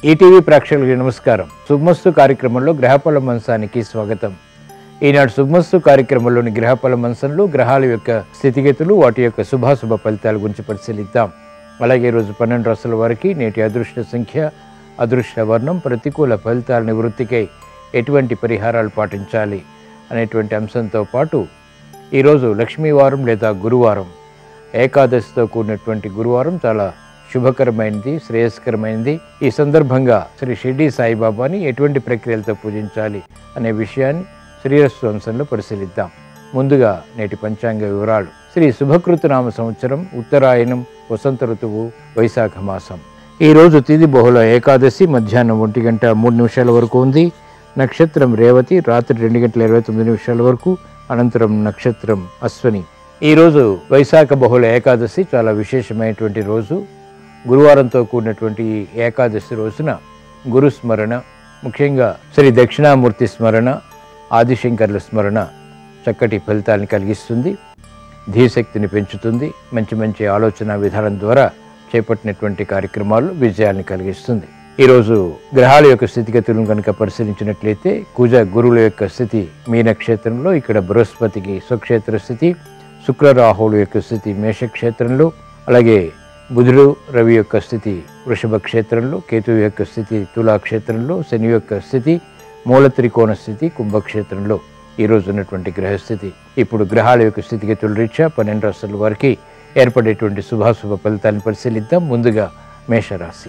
ETV ప్రేక్షకులకి నమస్కారం శుభమస్తు కార్యక్రమంలో గ్రహఫల మంచానికి స్వాగతం ఈనాడు శుభమస్తు కార్యక్రమంలోని గ్రహఫల మంచంలో గ్రహాల యొక్క స్థితిగతులు వాటి యొక్క శుభాశుభ ఫలితాల గురించి పరిశీలిద్దాం అలాగే ఈరోజు పన్నెండు రాసుల వారికి నేటి అదృష్ట సంఖ్య అదృష్ట వర్ణం ప్రతికూల ఫలితాల నివృత్తికై ఎటువంటి పరిహారాలు పాటించాలి అనేటువంటి అంశంతో పాటు ఈరోజు లక్ష్మీవారం లేదా గురువారం ఏకాదశితో కూడినటువంటి గురువారం చాలా శుభకరమైనది శ్రేయస్కరమైనది ఈ సందర్భంగా శ్రీ షిర్డీ సాయిబాబాని ఎటువంటి ప్రక్రియలతో పూజించాలి అనే విషయాన్ని శ్రీరస్సు అంశంలో పరిశీలిద్దాం ముందుగా నేటి పంచాంగ వివరాలు శ్రీ శుభకృతనామ సంవత్సరం ఉత్తరాయణం వసంత ఋతువు వైశాఖ మాసం ఈ రోజు తిథి బహుళ ఏకాదశి మధ్యాహ్నం ఒంటి గంట మూడు నిమిషాల వరకు ఉంది నక్షత్రం రేవతి రాత్రి రెండు గంటల ఇరవై తొమ్మిది నిమిషాల వరకు అనంతరం నక్షత్రం అశ్వని ఈరోజు వైశాఖ బహుళ ఏకాదశి చాలా విశేషమైనటువంటి రోజు గురువారంతో కూడినటువంటి ఈ ఏకాదశి రోజున గురు స్మరణ ముఖ్యంగా శ్రీ దక్షిణామూర్తి స్మరణ ఆదిశంకర్ల స్మరణ చక్కటి ఫలితాలను కలిగిస్తుంది ధీశక్తిని పెంచుతుంది మంచి మంచి ఆలోచన విధానం ద్వారా చేపట్టినటువంటి కార్యక్రమాలు విజయాన్ని కలిగిస్తుంది ఈరోజు గ్రహాల యొక్క స్థితిగతులను కనుక పరిశీలించినట్లయితే కుజ గురువుల యొక్క స్థితి మీ నక్షత్రంలో ఇక్కడ బృహస్పతికి స్వక్షేత్ర స్థితి శుక్ర రాహువుల యొక్క స్థితి మేషక్షేత్రంలో అలాగే బుధుడు రవి యొక్క స్థితి వృషభ క్షేత్రంలో కేతువు యొక్క స్థితి తులా క్షేత్రంలో శని యొక్క స్థితి మూల త్రికోణ స్థితి కుంభక్షేత్రంలో ఈ రోజు ఉన్నటువంటి గ్రహస్థితి ఇప్పుడు గ్రహాల యొక్క స్థితిగతుల రీత్యా పన్నెండు రాష్ట్రాల వారికి ఏర్పడేటువంటి శుభాశుభ ఫలితాలను పరిశీలిద్దాం ముందుగా మేషరాశి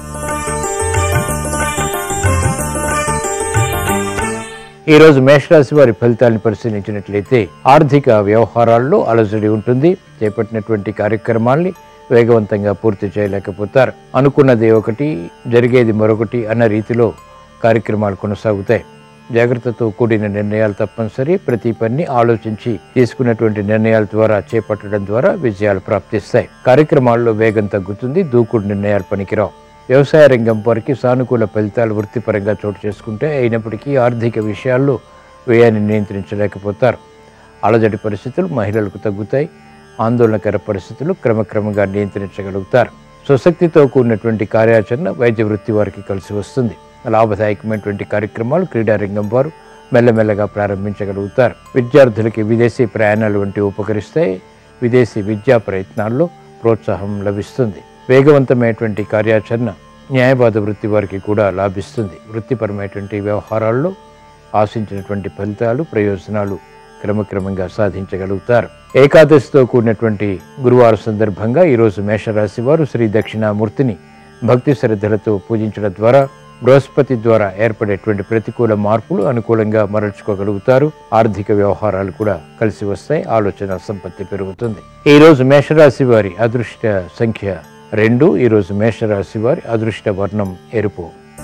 ఈరోజు మేషరాశి వారి ఫలితాలను పరిశీలించినట్లయితే ఆర్థిక వ్యవహారాల్లో అలజడి ఉంటుంది చేపట్టినటువంటి కార్యక్రమాల్ని వేగవంతంగా పూర్తి చేయలేకపోతారు అనుకున్నది ఒకటి జరిగేది మరొకటి అన్న రీతిలో కార్యక్రమాలు కొనసాగుతాయి జాగ్రత్తతో కూడిన నిర్ణయాలు తప్పనిసరి ప్రతి పని ఆలోచించి తీసుకున్నటువంటి నిర్ణయాల ద్వారా చేపట్టడం ద్వారా విజయాలు ప్రాప్తిస్తాయి కార్యక్రమాల్లో వేగం తగ్గుతుంది దూకుడు నిర్ణయాలు పనికిరావు వ్యవసాయ రంగం వారికి సానుకూల ఫలితాలు వృత్తిపరంగా చోటు చేసుకుంటే అయినప్పటికీ ఆర్థిక విషయాల్లో వ్యయాన్ని నియంత్రించలేకపోతారు అలజడి పరిస్థితులు మహిళలకు తగ్గుతాయి ఆందోళనకర పరిస్థితులు క్రమక్రమంగా నియంత్రించగలుగుతారు స్వశక్తితో కూడినటువంటి కార్యాచరణ వైద్య వృత్తి వారికి కలిసి వస్తుంది లాభదాయకమైనటువంటి కార్యక్రమాలు క్రీడారంగం వారు మెల్లమెల్లగా ప్రారంభించగలుగుతారు విద్యార్థులకి విదేశీ ప్రయాణాలు వంటివి ఉపకరిస్తాయి విదేశీ విద్యా ప్రయత్నాల్లో ప్రోత్సాహం లభిస్తుంది వేగవంతమైనటువంటి కార్యాచరణ న్యాయవాద వృత్తి వారికి కూడా లాభిస్తుంది వృత్తిపరమైనటువంటి వ్యవహారాల్లో ఆశించినటువంటి ఫలితాలు ప్రయోజనాలు క్రమక్రమంగా సాధించగలుగుతారు ఏకాదశితో కూడినటువంటి గురువారం సందర్భంగా ఈరోజు మేషరాశి వారు శ్రీ దక్షిణామూర్తిని భక్తి శ్రద్ధలతో పూజించడం ద్వారా బృహస్పతి ద్వారా ఏర్పడేటువంటి ప్రతికూల మార్పులు అనుకూలంగా మరల్చుకోగలుగుతారు ఆర్థిక వ్యవహారాలు కూడా కలిసి వస్తాయి ఆలోచన సంపత్తి పెరుగుతుంది ఈ రోజు మేషరాశి వారి అదృష్ట సంఖ్య రెండు ఈ రోజు మేషరాశి వారి అదృష్ట వర్ణం ఎరుపు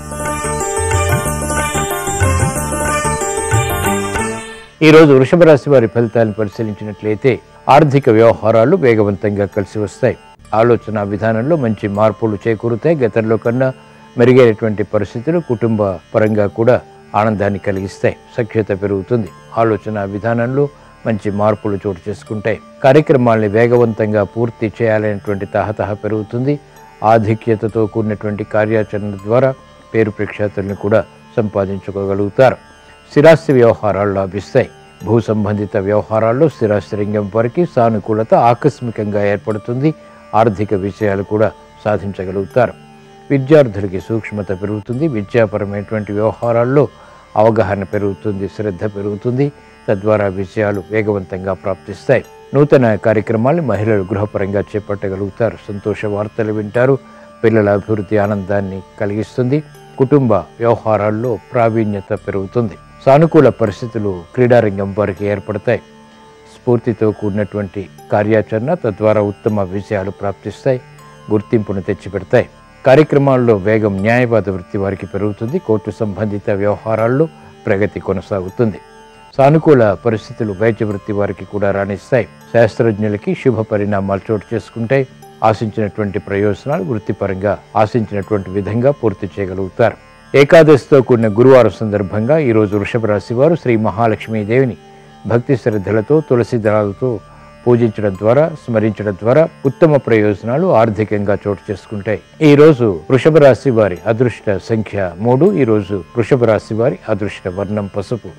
ఈ రోజు వృషభ రాశి వారి ఫలితాలను పరిశీలించినట్లయితే ఆర్థిక వ్యవహారాలు వేగవంతంగా కలిసి వస్తాయి ఆలోచన విధానంలో మంచి మార్పులు చేకూరుతాయి గతంలో కన్నా మెరుగైనటువంటి పరిస్థితులు కుటుంబ పరంగా కూడా ఆనందాన్ని కలిగిస్తాయి సఖ్యత పెరుగుతుంది ఆలోచన విధానంలో మంచి మార్పులు చోటు చేసుకుంటాయి కార్యక్రమాల్ని వేగవంతంగా పూర్తి చేయాలనేటువంటి తహతహ పెరుగుతుంది ఆధిక్యతతో కూడినటువంటి కార్యాచరణ ద్వారా పేరు ప్రఖ్యాతులను కూడా సంపాదించుకోగలుగుతారు స్థిరాస్తి వ్యవహారాలు లాభిస్తాయి భూ సంబంధిత వ్యవహారాల్లో స్థిరాస్తి రంగం వారికి సానుకూలత ఆకస్మికంగా ఏర్పడుతుంది ఆర్థిక విషయాలు కూడా సాధించగలుగుతారు విద్యార్థులకి సూక్ష్మత పెరుగుతుంది విద్యాపరమైనటువంటి వ్యవహారాల్లో అవగాహన పెరుగుతుంది శ్రద్ధ పెరుగుతుంది తద్వారా విజయాలు వేగవంతంగా ప్రాప్తిస్తాయి నూతన కార్యక్రమాలు మహిళలు గృహపరంగా చేపట్టగలుగుతారు సంతోష వార్తలు వింటారు పిల్లల అభివృద్ధి ఆనందాన్ని కలిగిస్తుంది కుటుంబ వ్యవహారాల్లో ప్రావీణ్యత పెరుగుతుంది సానుకూల పరిస్థితులు క్రీడారంగం వారికి ఏర్పడతాయి స్ఫూర్తితో కూడినటువంటి కార్యాచరణ తద్వారా ఉత్తమ విజయాలు ప్రాప్తిస్తాయి గుర్తింపును తెచ్చిపెడతాయి కార్యక్రమాల్లో వేగం న్యాయవాద వృత్తి వారికి పెరుగుతుంది కోర్టు సంబంధిత వ్యవహారాల్లో ప్రగతి కొనసాగుతుంది సానుకూల పరిస్థితులు వైద్య వృత్తి వారికి కూడా రాణిస్తాయి శాస్త్రజ్ఞులకి శుభ పరిణామాలు చోటు చేసుకుంటాయి ఆశించినటువంటి ప్రయోజనాలు వృత్తిపరంగా ఆశించినటువంటి విధంగా పూర్తి చేయగలుగుతారు ఏకాదశితో కూడిన గురువారం సందర్భంగా ఈరోజు వృషభ రాశి వారు శ్రీ మహాలక్ష్మీదేవిని భక్తి శ్రద్ధలతో తులసి దళాలతో పూజించడం ద్వారా స్మరించడం ద్వారా ఉత్తమ ప్రయోజనాలు ఆర్థికంగా చోటు చేసుకుంటాయి ఈ రోజు వృషభ రాశి వారి అదృష్ట సంఖ్య మూడు ఈ రోజు వృషభ రాశి వారి అదృష్ట వర్ణం పసుపు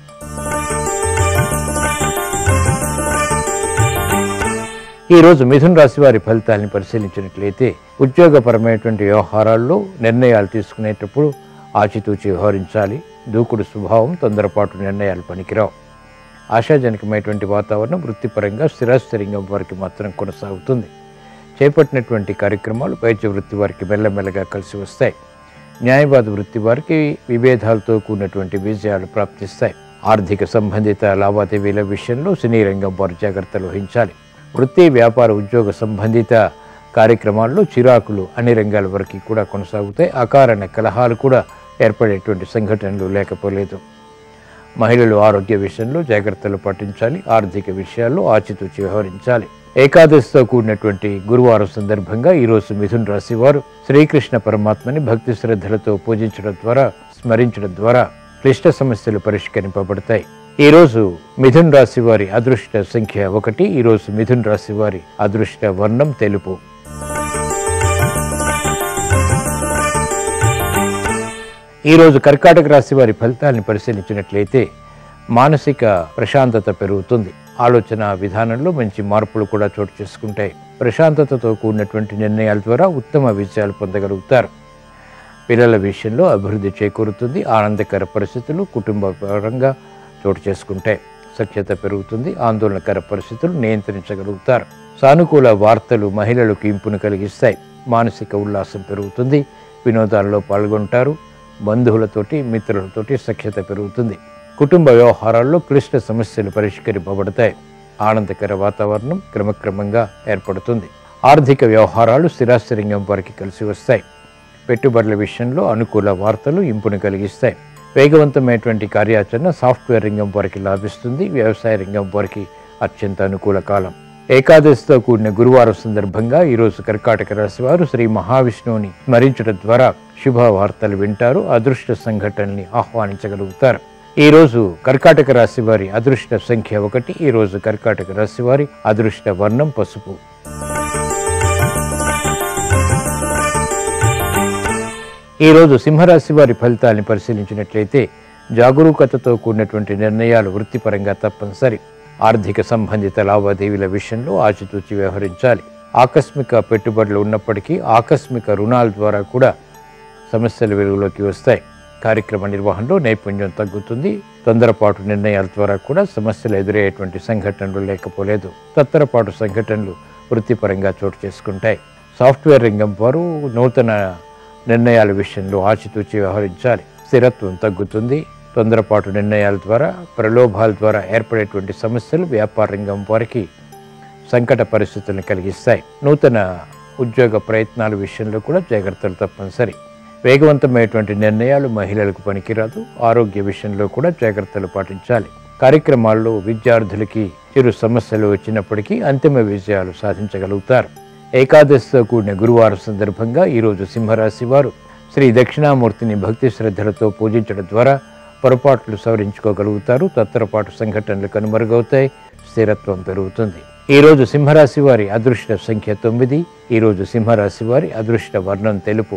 ఈ రోజు మిథున రాశి వారి ఫలితాలను పరిశీలించినట్లయితే ఉద్యోగపరమైనటువంటి వ్యవహారాల్లో నిర్ణయాలు తీసుకునేటప్పుడు ఆచితూచి వ్యవహరించాలి దూకుడు స్వభావం తొందరపాటు నిర్ణయాలు పనికిరావు ఆశాజనకమైనటువంటి వాతావరణం వృత్తిపరంగా స్థిరాస్థిరంగా వారికి మాత్రం కొనసాగుతుంది చేపట్టినటువంటి కార్యక్రమాలు వైద్య వృత్తి వారికి మెల్లమెల్లగా కలిసి వస్తాయి న్యాయవాద వృత్తి వారికి విభేదాలతో కూడినటువంటి విజయాలు ప్రాప్తిస్తాయి ఆర్థిక సంబంధిత లావాదేవీల విషయంలో సినీ రంగం వారు జాగ్రత్తలు వహించాలి వృత్తి వ్యాపార ఉద్యోగ సంబంధిత కార్యక్రమాల్లో చిరాకులు అన్ని రంగాల వరకు కూడా కొనసాగుతాయి అకారణ కలహాలు కూడా ఏర్పడేటువంటి సంఘటనలు లేకపోలేదు మహిళలు ఆరోగ్య విషయంలో జాగ్రత్తలు పాటించాలి ఆర్థిక విషయాల్లో ఆచితూచి వ్యవహరించాలి ఏకాదశితో కూడినటువంటి గురువారం సందర్భంగా ఈరోజు మిథున్ రాశి వారు శ్రీకృష్ణ పరమాత్మని భక్తి శ్రద్ధలతో పూజించడం ద్వారా స్మరించడం ద్వారా క్లిష్ట సమస్యలు పరిష్కరింపబడతాయి ఈ రోజు మిథున్ రాశి వారి అదృష్ట సంఖ్య ఒకటి ఈ రోజు మిథున్ రాశి వారి అదృష్ట వర్ణం తెలుపు ఈ రోజు కర్కాటక రాశి వారి ఫలితాలను పరిశీలించినట్లయితే మానసిక ప్రశాంతత పెరుగుతుంది ఆలోచన విధానంలో మంచి మార్పులు కూడా చోటు చేసుకుంటాయి ప్రశాంతతతో కూడినటువంటి నిర్ణయాల ద్వారా ఉత్తమ విజయాలు పొందగలుగుతారు పిల్లల విషయంలో అభివృద్ధి చేకూరుతుంది ఆనందకర పరిస్థితులు కుటుంబ పరంగా చోటు చేసుకుంటాయి సఖ్యత పెరుగుతుంది ఆందోళనకర పరిస్థితులు నియంత్రించగలుగుతారు సానుకూల వార్తలు మహిళలకు ఇంపును కలిగిస్తాయి మానసిక ఉల్లాసం పెరుగుతుంది వినోదాల్లో పాల్గొంటారు బంధువులతోటి మిత్రులతోటి సఖ్యత పెరుగుతుంది కుటుంబ వ్యవహారాల్లో క్లిష్ట సమస్యలు పరిష్కరింపబడతాయి ఆనందకర వాతావరణం క్రమక్రమంగా ఏర్పడుతుంది ఆర్థిక వ్యవహారాలు స్థిరాస్థిరంగం వారికి కలిసి వస్తాయి పెట్టుబడుల విషయంలో అనుకూల వార్తలు ఇంపును కలిగిస్తాయి వేగవంతమైనటువంటి కార్యాచరణ సాఫ్ట్వేర్ రంగం వారికి లాభిస్తుంది వ్యవసాయ రంగం వారికి అత్యంత అనుకూల కాలం ఏకాదశితో కూడిన గురువారం సందర్భంగా ఈరోజు కర్కాటక రాశి వారు శ్రీ మహావిష్ణువుని స్మరించడం ద్వారా శుభ వార్తలు వింటారు అదృష్ట సంఘటనల్ని ఆహ్వానించగలుగుతారు ఈ రోజు కర్కాటక రాశి వారి అదృష్ట సంఖ్య ఒకటి ఈ రోజు కర్కాటక రాశి వారి అదృష్ట వర్ణం పసుపు ఈ రోజు సింహరాశి వారి ఫలితాలను పరిశీలించినట్లయితే జాగరూకతతో కూడినటువంటి నిర్ణయాలు వృత్తిపరంగా తప్పనిసరి ఆర్థిక సంబంధిత లావాదేవీల విషయంలో ఆచితూచి వ్యవహరించాలి ఆకస్మిక పెట్టుబడులు ఉన్నప్పటికీ ఆకస్మిక రుణాల ద్వారా కూడా సమస్యలు వెలుగులోకి వస్తాయి కార్యక్రమ నిర్వహణలో నైపుణ్యం తగ్గుతుంది తొందరపాటు నిర్ణయాల ద్వారా కూడా సమస్యలు ఎదురయ్యేటువంటి సంఘటనలు లేకపోలేదు తత్తరపాటు సంఘటనలు వృత్తిపరంగా చోటు చేసుకుంటాయి సాఫ్ట్వేర్ రంగం వారు నూతన నిర్ణయాల విషయంలో ఆచితూచి వ్యవహరించాలి స్థిరత్వం తగ్గుతుంది తొందరపాటు నిర్ణయాల ద్వారా ప్రలోభాల ద్వారా ఏర్పడేటువంటి సమస్యలు వ్యాపార రంగం వారికి సంకట పరిస్థితులను కలిగిస్తాయి నూతన ఉద్యోగ ప్రయత్నాల విషయంలో కూడా జాగ్రత్తలు తప్పనిసరి వేగవంతమైనటువంటి నిర్ణయాలు మహిళలకు పనికిరాదు ఆరోగ్య విషయంలో కూడా జాగ్రత్తలు పాటించాలి కార్యక్రమాల్లో విద్యార్థులకి చిరు సమస్యలు వచ్చినప్పటికీ అంతిమ విజయాలు సాధించగలుగుతారు ఏకాదశితో కూడిన గురువారం సందర్భంగా ఈరోజు సింహరాశి వారు శ్రీ దక్షిణామూర్తిని భక్తి శ్రద్ధలతో పూజించడం ద్వారా పొరపాట్లు సవరించుకోగలుగుతారు తత్తరపాటు సంఘటనలు కనుమరుగవుతాయి స్థిరత్వం పెరుగుతుంది ఈ రోజు సింహరాశి వారి అదృష్ట సంఖ్య తొమ్మిది ఈ రోజు సింహరాశి వారి అదృష్ట వర్ణం తెలుపు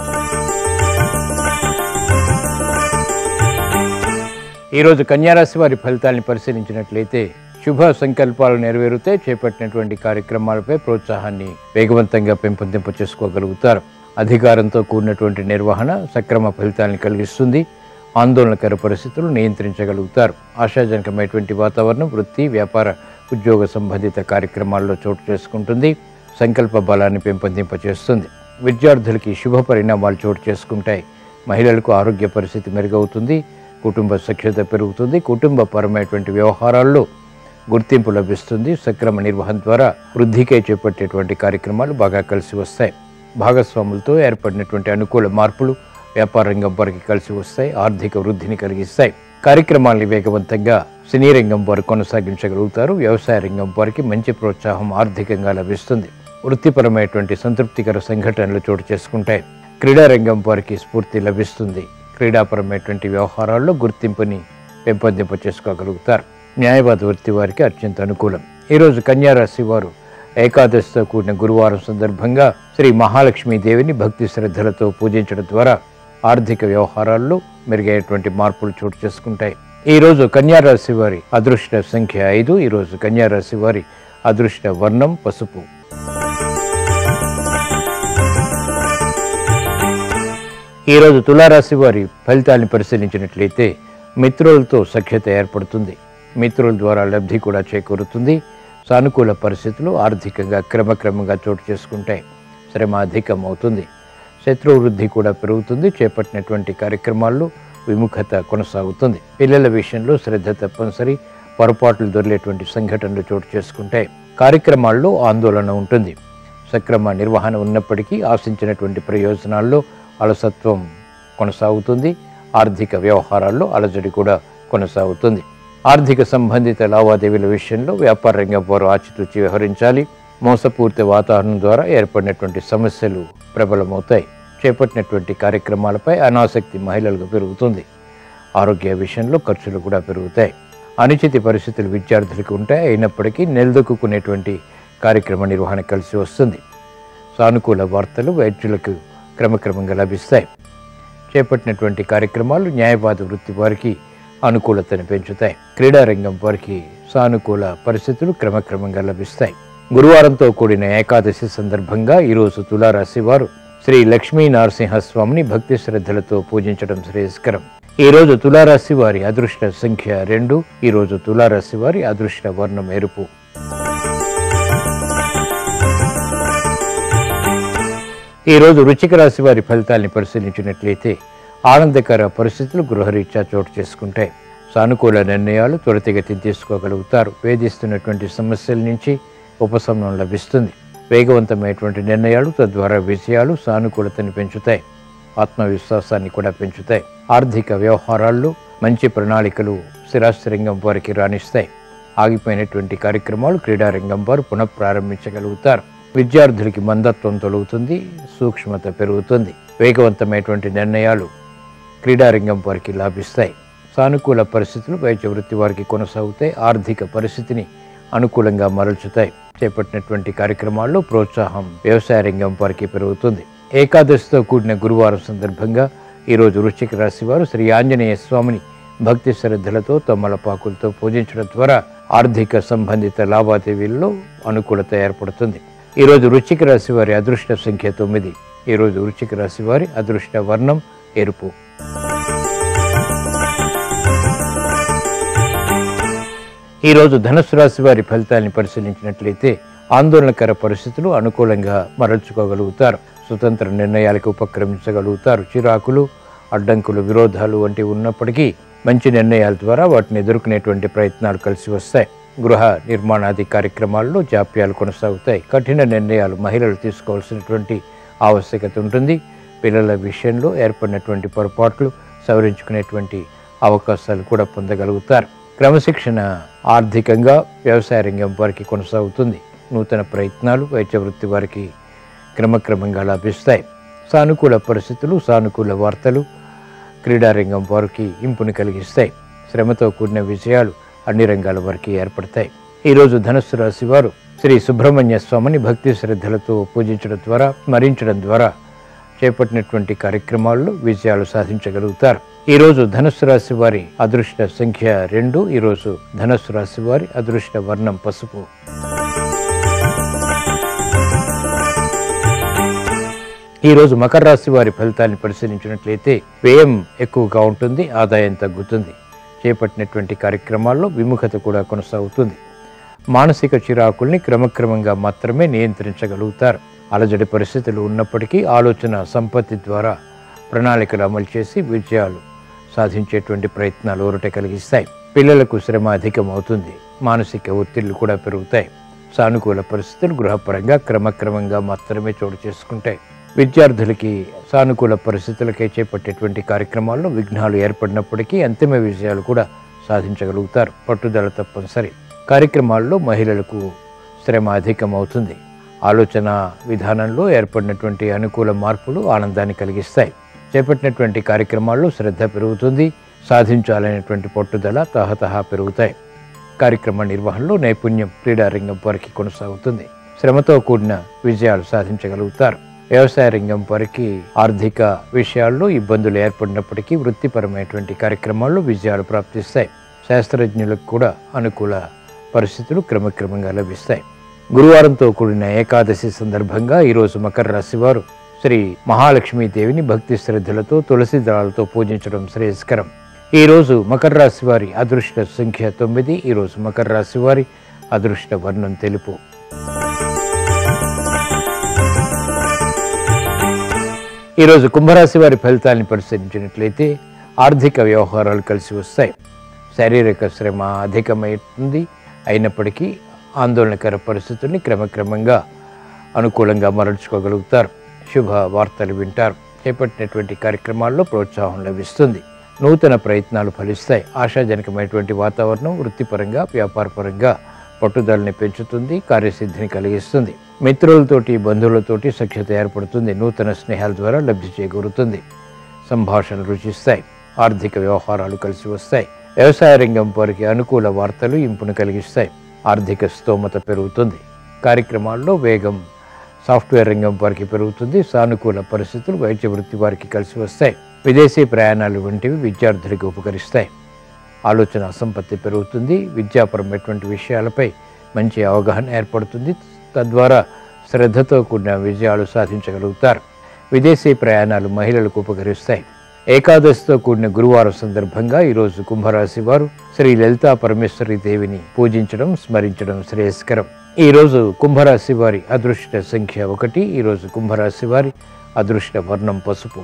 ఈరోజు కన్యారాశి వారి ఫలితాలను పరిశీలించినట్లయితే శుభ సంకల్పాలు నెరవేరితే చేపట్టినటువంటి కార్యక్రమాలపై ప్రోత్సాహాన్ని వేగవంతంగా పెంపొందింప చేసుకోగలుగుతారు అధికారంతో కూడినటువంటి నిర్వహణ సక్రమ ఫలితాలను కలిగిస్తుంది ఆందోళనకర పరిస్థితులు నియంత్రించగలుగుతారు ఆశాజనకమైనటువంటి వాతావరణం వృత్తి వ్యాపార ఉద్యోగ సంబంధిత కార్యక్రమాల్లో చోటు చేసుకుంటుంది సంకల్ప బలాన్ని పెంపొందింపచేస్తుంది విద్యార్థులకి శుభ పరిణామాలు చోటు చేసుకుంటాయి మహిళలకు ఆరోగ్య పరిస్థితి మెరుగవుతుంది కుటుంబ సఖ్యత పెరుగుతుంది కుటుంబ పరమైనటువంటి వ్యవహారాల్లో గుర్తింపు లభిస్తుంది సక్రమ నిర్వహణ ద్వారా వృద్ధికై చేపట్టేటువంటి కార్యక్రమాలు బాగా కలిసి వస్తాయి భాగస్వాములతో ఏర్పడినటువంటి అనుకూల మార్పులు వ్యాపార రంగం వారికి కలిసి వస్తాయి ఆర్థిక వృద్ధిని కలిగిస్తాయి కార్యక్రమాల్ని వేగవంతంగా సినీ రంగం వారు కొనసాగించగలుగుతారు వ్యవసాయ రంగం వారికి మంచి ప్రోత్సాహం ఆర్థికంగా లభిస్తుంది వృత్తిపరమైనటువంటి సంతృప్తికర సంఘటనలు చోటు చేసుకుంటాయి క్రీడా రంగం వారికి స్ఫూర్తి లభిస్తుంది క్రీడాపరమైనటువంటి వ్యవహారాల్లో గుర్తింపుని పెంపొందింప చేసుకోగలుగుతారు న్యాయవాద వృత్తి వారికి అత్యంత అనుకూలం ఈరోజు కన్యారాశి వారు ఏకాదశితో కూడిన గురువారం సందర్భంగా శ్రీ మహాలక్ష్మీ దేవిని భక్తి శ్రద్ధలతో పూజించడం ద్వారా ఆర్థిక వ్యవహారాల్లో మెరుగైనటువంటి మార్పులు చోటు చేసుకుంటాయి ఈ రోజు కన్యారాశి వారి అదృష్ట సంఖ్య ఐదు ఈ రోజు కన్యారాశి వారి అదృష్ట వర్ణం పసుపు ఈరోజు తులారాశి వారి ఫలితాన్ని పరిశీలించినట్లయితే మిత్రులతో సఖ్యత ఏర్పడుతుంది మిత్రుల ద్వారా లబ్ధి కూడా చేకూరుతుంది సానుకూల పరిస్థితులు ఆర్థికంగా క్రమక్రమంగా చోటు చేసుకుంటాయి శ్రమ అధికం అవుతుంది శత్రు వృద్ధి కూడా పెరుగుతుంది చేపట్టినటువంటి కార్యక్రమాల్లో విముఖత కొనసాగుతుంది పిల్లల విషయంలో శ్రద్ధ తప్పనిసరి పొరపాట్లు దొరికేటువంటి సంఘటనలు చోటు చేసుకుంటాయి కార్యక్రమాల్లో ఆందోళన ఉంటుంది సక్రమ నిర్వహణ ఉన్నప్పటికీ ఆశించినటువంటి ప్రయోజనాల్లో అలసత్వం కొనసాగుతుంది ఆర్థిక వ్యవహారాల్లో అలజడి కూడా కొనసాగుతుంది ఆర్థిక సంబంధిత లావాదేవీల విషయంలో వ్యాపార రంగం వారు ఆచితూచి వ్యవహరించాలి మోసపూరిత వాతావరణం ద్వారా ఏర్పడినటువంటి సమస్యలు ప్రబలమవుతాయి చేపట్టినటువంటి కార్యక్రమాలపై అనాసక్తి మహిళలకు పెరుగుతుంది ఆరోగ్య విషయంలో ఖర్చులు కూడా పెరుగుతాయి అనిశ్చిత పరిస్థితులు విద్యార్థులకు ఉంటాయి అయినప్పటికీ నిలదొక్కునేటువంటి కార్యక్రమ నిర్వహణ కలిసి వస్తుంది సానుకూల వార్తలు వైద్యులకు క్రమక్రమంగా లభిస్తాయి చేపట్టినటువంటి కార్యక్రమాలు న్యాయవాద వృత్తి వారికి అనుకూలతను పెంచుతాయి క్రీడారంగం వారికి సానుకూల పరిస్థితులు క్రమక్రమంగా లభిస్తాయి గురువారంతో కూడిన ఏకాదశి సందర్భంగా ఈరోజు తులారాశి వారు శ్రీ లక్ష్మీ నరసింహస్వామిని భక్తి శ్రద్ధలతో పూజించడం శ్రేయస్కరం ఈ రోజు తులారాశి వారి అదృష్ట సంఖ్య రెండు ఈ రోజు తులారాశి వారి అదృష్ట వర్ణం ఎరుపు ఈ రోజు వృచ్చిక రాశి వారి ఫలితాల్ని పరిశీలించినట్లయితే ఆనందకర పరిస్థితులు గృహరీత్యా చోటు చేసుకుంటాయి సానుకూల నిర్ణయాలు త్వరితగతిని తీసుకోగలుగుతారు వేధిస్తున్నటువంటి సమస్యల నుంచి ఉపశమనం లభిస్తుంది వేగవంతమైనటువంటి నిర్ణయాలు తద్వారా విజయాలు సానుకూలతని పెంచుతాయి ఆత్మవిశ్వాసాన్ని కూడా పెంచుతాయి ఆర్థిక వ్యవహారాల్లో మంచి ప్రణాళికలు స్థిరాస్తి వారికి రాణిస్తాయి ఆగిపోయినటువంటి కార్యక్రమాలు క్రీడారంగం వారు పునఃప్రారంభించగలుగుతారు విద్యార్థులకి మందత్వం తొలుగుతుంది సూక్ష్మత పెరుగుతుంది వేగవంతమైనటువంటి నిర్ణయాలు క్రీడారంగం వారికి లాభిస్తాయి సానుకూల పరిస్థితులు వైద్య వృత్తి వారికి కొనసాగుతాయి ఆర్థిక పరిస్థితిని అనుకూలంగా మరల్చుతాయి చేపట్టినటువంటి కార్యక్రమాల్లో ప్రోత్సాహం వ్యవసాయ రంగం వారికి పెరుగుతుంది ఏకాదశితో కూడిన గురువారం సందర్భంగా ఈరోజు వృశ్చిక రాశి వారు శ్రీ ఆంజనేయ స్వామిని భక్తి శ్రద్ధలతో తమ్మలపాకులతో పూజించడం ద్వారా ఆర్థిక సంబంధిత లావాదేవీల్లో అనుకూలత ఏర్పడుతుంది ఈరోజు వృశ్చిక రాశి వారి అదృష్ట సంఖ్య తొమ్మిది ఈరోజు వృశ్చిక రాశి వారి అదృష్ట వర్ణం ఎరుపు ఈరోజు ధనుసు రాశి వారి ఫలితాన్ని పరిశీలించినట్లయితే ఆందోళనకర పరిస్థితులు అనుకూలంగా మరల్చుకోగలుగుతారు స్వతంత్ర నిర్ణయాలకు ఉపక్రమించగలుగుతారు చిరాకులు అడ్డంకులు విరోధాలు వంటివి ఉన్నప్పటికీ మంచి నిర్ణయాల ద్వారా వాటిని ఎదుర్కొనేటువంటి ప్రయత్నాలు కలిసి వస్తాయి గృహ నిర్మాణాది కార్యక్రమాల్లో జాప్యాలు కొనసాగుతాయి కఠిన నిర్ణయాలు మహిళలు తీసుకోవాల్సినటువంటి ఆవశ్యకత ఉంటుంది పిల్లల విషయంలో ఏర్పడినటువంటి పొరపాట్లు సవరించుకునేటువంటి అవకాశాలు కూడా పొందగలుగుతారు క్రమశిక్షణ ఆర్థికంగా వ్యవసాయ రంగం వారికి కొనసాగుతుంది నూతన ప్రయత్నాలు వైద్య వృత్తి వారికి క్రమక్రమంగా లభిస్తాయి సానుకూల పరిస్థితులు సానుకూల వార్తలు క్రీడారంగం వారికి ఇంపుని కలిగిస్తాయి శ్రమతో కూడిన విజయాలు అన్ని రంగాల వారికి ఏర్పడతాయి ఈరోజు ధనుస్సు రాశి వారు శ్రీ సుబ్రహ్మణ్య స్వామిని భక్తి శ్రద్ధలతో పూజించడం ద్వారా స్మరించడం ద్వారా చేపట్టినటువంటి కార్యక్రమాల్లో విజయాలు సాధించగలుగుతారు ఈరోజు ధనుస్సు రాశి వారి అదృష్ట సంఖ్య రెండు ఈరోజు ధనుస్సు రాశి వారి అదృష్ట వర్ణం పసుపు ఈ రోజు మకర రాశి వారి ఫలితాన్ని పరిశీలించినట్లయితే వ్యయం ఎక్కువగా ఉంటుంది ఆదాయం తగ్గుతుంది చేపట్టినటువంటి కార్యక్రమాల్లో విముఖత కూడా కొనసాగుతుంది మానసిక చిరాకుల్ని క్రమక్రమంగా మాత్రమే నియంత్రించగలుగుతారు అలజడి పరిస్థితులు ఉన్నప్పటికీ ఆలోచన సంపత్తి ద్వారా ప్రణాళికలు అమలు చేసి విజయాలు సాధించేటువంటి ప్రయత్నాలు ఊరట కలిగిస్తాయి పిల్లలకు శ్రమ అధికం అవుతుంది మానసిక ఒత్తిళ్లు కూడా పెరుగుతాయి సానుకూల పరిస్థితులు గృహపరంగా క్రమక్రమంగా మాత్రమే చోటు చేసుకుంటాయి విద్యార్థులకి సానుకూల పరిస్థితులకే చేపట్టేటువంటి కార్యక్రమాల్లో విఘ్నాలు ఏర్పడినప్పటికీ అంతిమ విజయాలు కూడా సాధించగలుగుతారు పట్టుదల తప్పనిసరి కార్యక్రమాల్లో మహిళలకు శ్రమ అధికం అవుతుంది ఆలోచన విధానంలో ఏర్పడినటువంటి అనుకూల మార్పులు ఆనందాన్ని కలిగిస్తాయి చేపట్టినటువంటి కార్యక్రమాల్లో శ్రద్ధ పెరుగుతుంది సాధించాలనేటువంటి పట్టుదల తహతహా పెరుగుతాయి కార్యక్రమ నిర్వహణలో నైపుణ్యం క్రీడారంగం వారికి కొనసాగుతుంది శ్రమతో కూడిన విజయాలు సాధించగలుగుతారు వ్యవసాయ రంగం వారికి ఆర్థిక విషయాల్లో ఇబ్బందులు ఏర్పడినప్పటికీ వృత్తిపరమైనటువంటి కార్యక్రమాల్లో విజయాలు ప్రాప్తిస్తాయి శాస్త్రజ్ఞులకు కూడా అనుకూల పరిస్థితులు క్రమక్రమంగా లభిస్తాయి గురువారంతో కూడిన ఏకాదశి సందర్భంగా ఈరోజు మకర రాశి వారు శ్రీ మహాలక్ష్మీదేవిని భక్తి శ్రద్ధలతో తులసి దళాలతో పూజించడం శ్రేయస్కరం ఈ రోజు మకర రాశి వారి అదృష్ట సంఖ్య తొమ్మిది ఈ రోజు మకర రాశి వారి అదృష్ట వర్ణం తెలుపు ఈరోజు కుంభరాశి వారి ఫలితాన్ని పరిశీలించినట్లయితే ఆర్థిక వ్యవహారాలు కలిసి వస్తాయి శారీరక శ్రమ అధికమవుతుంది అయినప్పటికీ ఆందోళనకర పరిస్థితుల్ని క్రమక్రమంగా అనుకూలంగా మరల్చుకోగలుగుతారు శుభ వార్తలు వింటారు చేపట్టినటువంటి కార్యక్రమాల్లో ప్రోత్సాహం లభిస్తుంది నూతన ప్రయత్నాలు ఫలిస్తాయి ఆశాజనకమైనటువంటి వాతావరణం వృత్తిపరంగా వ్యాపారపరంగా పట్టుదలని పెంచుతుంది కార్యసిద్ధిని కలిగిస్తుంది మిత్రులతోటి బంధువులతోటి సఖ్యత ఏర్పడుతుంది నూతన స్నేహాల ద్వారా లబ్ధి చేకూరుతుంది సంభాషణలు రుచిస్తాయి ఆర్థిక వ్యవహారాలు కలిసి వస్తాయి వ్యవసాయ రంగం వారికి అనుకూల వార్తలు ఇంపును కలిగిస్తాయి ఆర్థిక స్తోమత పెరుగుతుంది కార్యక్రమాల్లో వేగం సాఫ్ట్వేర్ రంగం వారికి పెరుగుతుంది సానుకూల పరిస్థితులు వైద్య వృత్తి వారికి కలిసి వస్తాయి విదేశీ ప్రయాణాలు వంటివి విద్యార్థులకు ఉపకరిస్తాయి ఆలోచన సంపత్తి పెరుగుతుంది విద్యాపరమైనటువంటి విషయాలపై మంచి అవగాహన ఏర్పడుతుంది తద్వారా శ్రద్ధతో కూడిన విజయాలు సాధించగలుగుతారు విదేశీ ప్రయాణాలు మహిళలకు ఉపకరిస్తాయి ఏకాదశితో కూడిన గురువారం సందర్భంగా ఈరోజు కుంభరాశి వారు శ్రీ లలితా పరమేశ్వరి దేవిని పూజించడం స్మరించడం శ్రేయస్కరం ఈరోజు కుంభరాశి వారి అదృష్ట సంఖ్య ఒకటి ఈరోజు కుంభరాశి వారి అదృష్ట వర్ణం పసుపు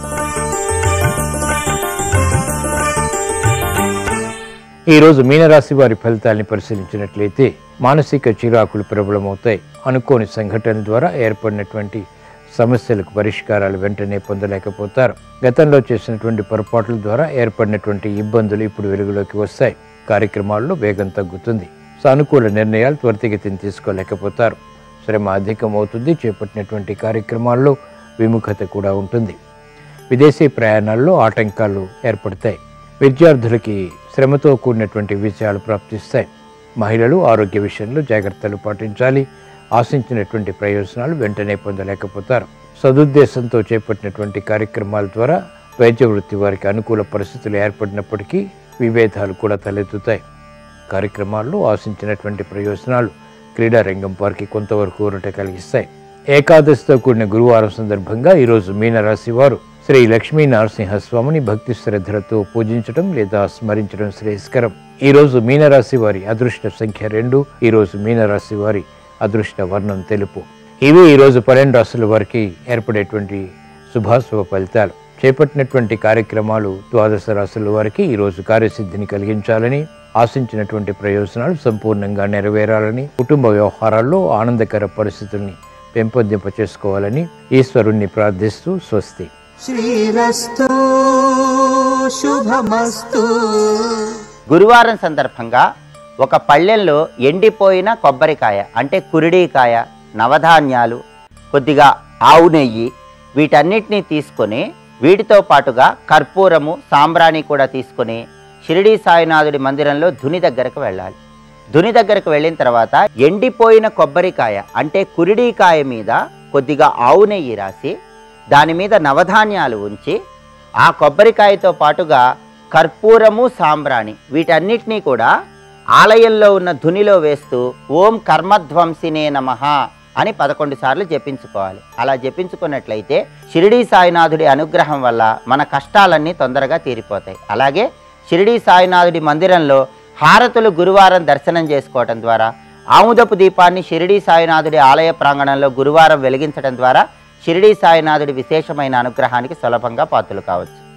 ఈరోజు మీనరాశి వారి ఫలితాల్ని పరిశీలించినట్లయితే మానసిక చిరాకులు ప్రబలమవుతాయి అనుకోని సంఘటనల ద్వారా ఏర్పడినటువంటి సమస్యలకు పరిష్కారాలు వెంటనే పొందలేకపోతారు గతంలో చేసినటువంటి పొరపాట్ల ద్వారా ఏర్పడినటువంటి ఇబ్బందులు ఇప్పుడు వెలుగులోకి వస్తాయి కార్యక్రమాల్లో వేగం తగ్గుతుంది సానుకూల నిర్ణయాలు త్వరితగతిని తీసుకోలేకపోతారు శ్రమ అధికమవుతుంది చేపట్టినటువంటి కార్యక్రమాల్లో విముఖత కూడా ఉంటుంది విదేశీ ప్రయాణాల్లో ఆటంకాలు ఏర్పడతాయి విద్యార్థులకి శ్రమతో కూడినటువంటి విజయాలు ప్రాప్తిస్తాయి మహిళలు ఆరోగ్య విషయంలో జాగ్రత్తలు పాటించాలి ఆశించినటువంటి ప్రయోజనాలు వెంటనే పొందలేకపోతారు సదుద్దేశంతో చేపట్టినటువంటి కార్యక్రమాల ద్వారా వైద్య వృత్తి వారికి అనుకూల పరిస్థితులు ఏర్పడినప్పటికీ విభేదాలు కూడా తలెత్తుతాయి కార్యక్రమాల్లో ఆశించినటువంటి ప్రయోజనాలు క్రీడా రంగం వారికి కొంతవరకు ఊరట కలిగిస్తాయి ఏకాదశితో కూడిన గురువారం సందర్భంగా ఈరోజు మీనరాశి వారు శ్రీ లక్ష్మీ నరసింహస్వామిని భక్తి శ్రద్ధలతో పూజించడం లేదా స్మరించడం శ్రేయస్కరం ఈరోజు మీనరాశి వారి అదృష్ట సంఖ్య రెండు ఈరోజు మీనరాశి వారి అదృష్ట వర్ణం తెలుపు ఇవి ఈరోజు పన్నెండు రాశుల వారికి ఏర్పడేటువంటి శుభాశుభ ఫలితాలు చేపట్టినటువంటి కార్యక్రమాలు ద్వాదశ రాశుల వారికి ఈరోజు కార్యసిద్ధిని కలిగించాలని ఆశించినటువంటి ప్రయోజనాలు సంపూర్ణంగా నెరవేరాలని కుటుంబ వ్యవహారాల్లో ఆనందకర పరిస్థితుల్ని పెంపొందింప చేసుకోవాలని ఈశ్వరుణ్ణి ప్రార్థిస్తూ స్వస్తి శ్రీరస్తు శుభమస్తు గురువారం సందర్భంగా ఒక పళ్ళెంలో ఎండిపోయిన కొబ్బరికాయ అంటే కురిడికాయ నవధాన్యాలు కొద్దిగా ఆవు నెయ్యి వీటన్నిటినీ తీసుకొని వీటితో పాటుగా కర్పూరము సాంబ్రాణి కూడా తీసుకొని షిరిడీ సాయినాథుడి మందిరంలో ధుని దగ్గరకు వెళ్ళాలి ధుని దగ్గరకు వెళ్ళిన తర్వాత ఎండిపోయిన కొబ్బరికాయ అంటే కురిడికాయ మీద కొద్దిగా ఆవు నెయ్యి రాసి దాని మీద నవధాన్యాలు ఉంచి ఆ కొబ్బరికాయతో పాటుగా కర్పూరము సాంబ్రాణి వీటన్నిటినీ కూడా ఆలయంలో ఉన్న ధునిలో వేస్తూ ఓం కర్మధ్వంసినే నమః అని పదకొండు సార్లు జపించుకోవాలి అలా జపించుకున్నట్లయితే షిరిడీ సాయినాథుడి అనుగ్రహం వల్ల మన కష్టాలన్నీ తొందరగా తీరిపోతాయి అలాగే షిరిడీ సాయినాథుడి మందిరంలో హారతులు గురువారం దర్శనం చేసుకోవటం ద్వారా ఆముదపు దీపాన్ని షిరిడీ సాయినాథుడి ఆలయ ప్రాంగణంలో గురువారం వెలిగించడం ద్వారా షిరిడీ సాయినాథుడి విశేషమైన అనుగ్రహానికి సులభంగా పాత్రలు కావచ్చు